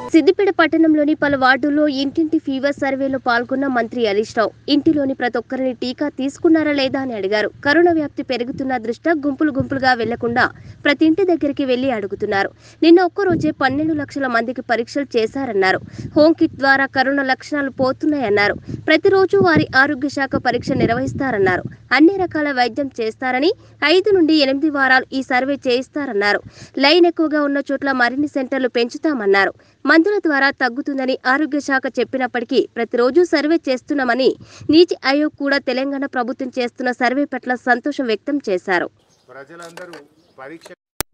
సిద్దిపేట పట్టణంలోని పలు వార్డుల్లో ఇంటింటి ఫీవర్ సర్వేలో పాల్గొన్న మంత్రి హరీష్ రావు ఇంటిలోని ప్రతి ఒక్కరిని టీకా తీసుకున్నారా లేదా అని అడిగారు కరోనా వ్యాప్తి పెరుగుతున్న దృష్ట్యా గుంపులు గుంపులుగా వెళ్లకుండా ప్రతి ఇంటి దగ్గరికి వెళ్లి అడుగుతున్నారు నిన్న ఒక్కరోజే పన్నెండు లక్షల మందికి పరీక్షలు చేశారన్నారు హోమ్ కిట్ ద్వారా కరోనా లక్షణాలు పోతున్నాయన్నారు ప్రతిరోజు వారి ఆరోగ్య శాఖ పరీక్ష నిర్వహిస్తారన్నారు అన్ని రకాల వైద్యం చేస్తారని ఐదు నుండి ఎనిమిది వారాలు ఈ సర్వే చేయిస్తారన్నారు లైన్ ఎక్కువగా ఉన్న చోట్ల మరిన్ని సెంటర్లు పెంచుతామన్నారు మందుల ద్వారా తగ్గుతుందని ఆరోగ్య శాఖ చెప్పినప్పటికీ ప్రతిరోజు సర్వే చేస్తున్నామని నీతి ఆయోగ్ కూడా తెలంగాణ ప్రభుత్వం చేస్తున్న సర్వే పట్ల సంతోషం వ్యక్తం చేశారు ప్రజలందరూ పరీక్ష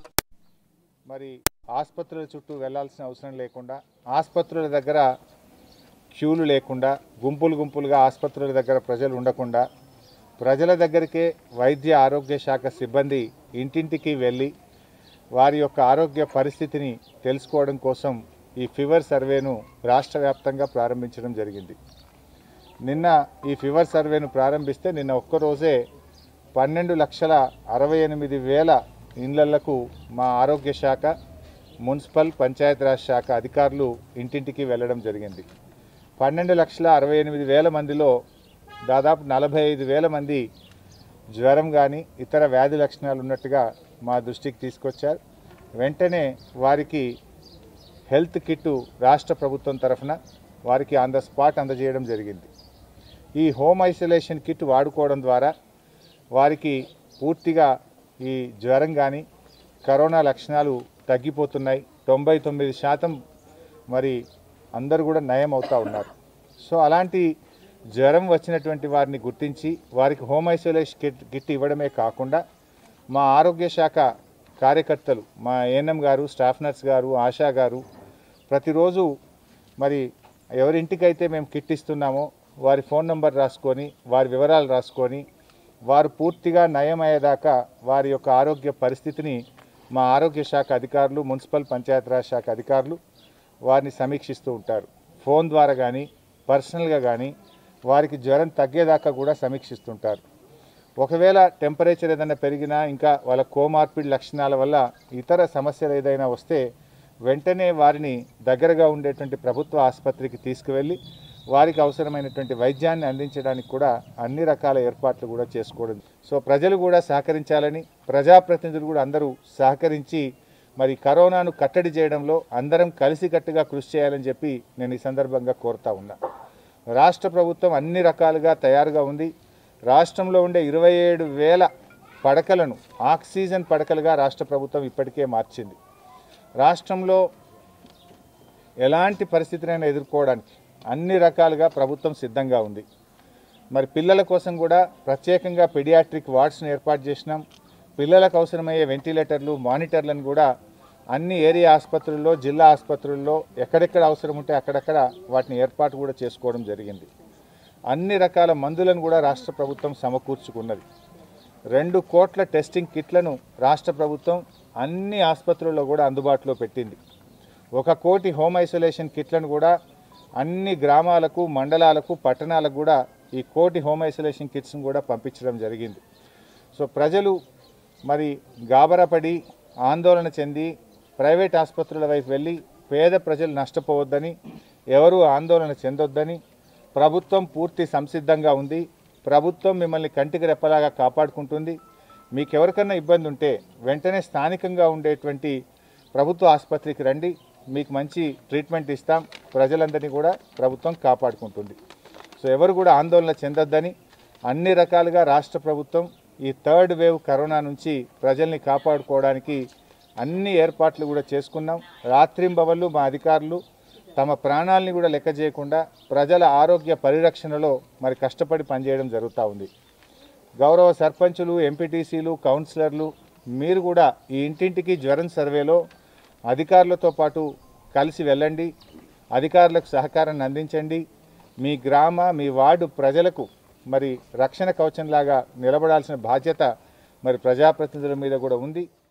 మరి ఆసుపత్రుల చుట్టూ వెళ్ళాల్సిన అవసరం లేకుండా ఆసుపత్రుల దగ్గర క్యూలు లేకుండా గుంపులు గుంపులుగా ఆసుపత్రుల దగ్గర ప్రజలు ఉండకుండా ప్రజల దగ్గరికే వైద్య ఆరోగ్య శాఖ సిబ్బంది ఇంటింటికి వెళ్ళి వారి యొక్క ఆరోగ్య పరిస్థితిని తెలుసుకోవడం కోసం ఈ ఫీవర్ సర్వేను రాష్ట్ర వ్యాప్తంగా ప్రారంభించడం జరిగింది నిన్న ఈ ఫీవర్ సర్వేను ప్రారంభిస్తే నిన్న ఒక్కరోజే పన్నెండు లక్షల అరవై ఎనిమిది వేల ఇండ్లకు మా ఆరోగ్య శాఖ మున్సిపల్ పంచాయతీరాజ్ శాఖ అధికారులు ఇంటింటికి వెళ్ళడం జరిగింది పన్నెండు లక్షల అరవై ఎనిమిది వేల మందిలో దాదాపు నలభై ఐదు వేల మంది జ్వరం కానీ ఇతర వ్యాధి లక్షణాలు ఉన్నట్టుగా మా దృష్టికి తీసుకొచ్చారు వెంటనే వారికి హెల్త్ కిట్టు రాష్ట్ర ప్రభుత్వం తరఫున వారికి ఆన్ ద స్పాట్ అందజేయడం జరిగింది ఈ హోమ్ ఐసోలేషన్ కిట్ వాడుకోవడం ద్వారా వారికి పూర్తిగా ఈ జ్వరం కానీ కరోనా లక్షణాలు తగ్గిపోతున్నాయి తొంభై తొమ్మిది శాతం మరి అందరూ కూడా నయం అవుతూ ఉన్నారు సో అలాంటి జ్వరం వచ్చినటువంటి వారిని గుర్తించి వారికి హోమ్ ఐసోలేషన్ కిట్ కిట్ ఇవ్వడమే కాకుండా మా ఆరోగ్య శాఖ కార్యకర్తలు మా ఏఎన్ఎం గారు స్టాఫ్ నర్స్ గారు ఆశా గారు ప్రతిరోజు మరి ఎవరింటికైతే మేము కిట్ ఇస్తున్నామో వారి ఫోన్ నంబర్ రాసుకొని వారి వివరాలు రాసుకొని వారు పూర్తిగా నయం అయ్యేదాకా వారి యొక్క ఆరోగ్య పరిస్థితిని మా ఆరోగ్య శాఖ అధికారులు మున్సిపల్ పంచాయతీరాజ్ శాఖ అధికారులు వారిని సమీక్షిస్తూ ఉంటారు ఫోన్ ద్వారా కానీ పర్సనల్గా కానీ వారికి జ్వరం తగ్గేదాకా కూడా సమీక్షిస్తుంటారు ఒకవేళ టెంపరేచర్ ఏదైనా పెరిగినా ఇంకా వాళ్ళ కోమార్పిడ్ లక్షణాల వల్ల ఇతర సమస్యలు ఏదైనా వస్తే వెంటనే వారిని దగ్గరగా ఉండేటువంటి ప్రభుత్వ ఆసుపత్రికి తీసుకువెళ్ళి వారికి అవసరమైనటువంటి వైద్యాన్ని అందించడానికి కూడా అన్ని రకాల ఏర్పాట్లు కూడా చేసుకోవడం సో ప్రజలు కూడా సహకరించాలని ప్రజాప్రతినిధులు కూడా అందరూ సహకరించి మరి కరోనాను కట్టడి చేయడంలో అందరం కలిసికట్టుగా కృషి చేయాలని చెప్పి నేను ఈ సందర్భంగా కోరుతా ఉన్నా రాష్ట్ర ప్రభుత్వం అన్ని రకాలుగా తయారుగా ఉంది రాష్ట్రంలో ఉండే ఇరవై ఏడు వేల పడకలను ఆక్సిజన్ పడకలుగా రాష్ట్ర ప్రభుత్వం ఇప్పటికే మార్చింది రాష్ట్రంలో ఎలాంటి పరిస్థితినైనా ఎదుర్కోవడానికి అన్ని రకాలుగా ప్రభుత్వం సిద్ధంగా ఉంది మరి పిల్లల కోసం కూడా ప్రత్యేకంగా పెడియాట్రిక్ వార్డ్స్ను ఏర్పాటు చేసినాం పిల్లలకు అవసరమయ్యే వెంటిలేటర్లు మానిటర్లను కూడా అన్ని ఏరియా ఆసుపత్రుల్లో జిల్లా ఆసుపత్రుల్లో ఎక్కడెక్కడ అవసరం ఉంటే అక్కడక్కడ వాటిని ఏర్పాటు కూడా చేసుకోవడం జరిగింది అన్ని రకాల మందులను కూడా రాష్ట్ర ప్రభుత్వం సమకూర్చుకున్నది రెండు కోట్ల టెస్టింగ్ కిట్లను రాష్ట్ర ప్రభుత్వం అన్ని ఆసుపత్రుల్లో కూడా అందుబాటులో పెట్టింది ఒక కోటి హోమ్ ఐసోలేషన్ కిట్లను కూడా అన్ని గ్రామాలకు మండలాలకు పట్టణాలకు కూడా ఈ కోటి హోమ్ ఐసోలేషన్ కిట్స్ను కూడా పంపించడం జరిగింది సో ప్రజలు మరి గాబరపడి ఆందోళన చెంది ప్రైవేట్ ఆసుపత్రుల వైపు వెళ్ళి పేద ప్రజలు నష్టపోవద్దని ఎవరూ ఆందోళన చెందొద్దని ప్రభుత్వం పూర్తి సంసిద్ధంగా ఉంది ప్రభుత్వం మిమ్మల్ని కంటికి రెప్పలాగా కాపాడుకుంటుంది మీకు ఎవరికన్నా ఇబ్బంది ఉంటే వెంటనే స్థానికంగా ఉండేటువంటి ప్రభుత్వ ఆసుపత్రికి రండి మీకు మంచి ట్రీట్మెంట్ ఇస్తాం ప్రజలందరినీ కూడా ప్రభుత్వం కాపాడుకుంటుంది సో ఎవరు కూడా ఆందోళన చెందొద్దని అన్ని రకాలుగా రాష్ట్ర ప్రభుత్వం ఈ థర్డ్ వేవ్ కరోనా నుంచి ప్రజల్ని కాపాడుకోవడానికి అన్ని ఏర్పాట్లు కూడా చేసుకున్నాం రాత్రింబవళ్ళు మా అధికారులు తమ ప్రాణాలని కూడా లెక్క చేయకుండా ప్రజల ఆరోగ్య పరిరక్షణలో మరి కష్టపడి పనిచేయడం జరుగుతూ ఉంది గౌరవ సర్పంచులు ఎంపీటీసీలు కౌన్సిలర్లు మీరు కూడా ఈ ఇంటింటికి జ్వరం సర్వేలో అధికారులతో పాటు కలిసి వెళ్ళండి అధికారులకు సహకారాన్ని అందించండి మీ గ్రామ మీ వార్డు ప్రజలకు మరి రక్షణ కవచంలాగా నిలబడాల్సిన బాధ్యత మరి ప్రజాప్రతినిధుల మీద కూడా ఉంది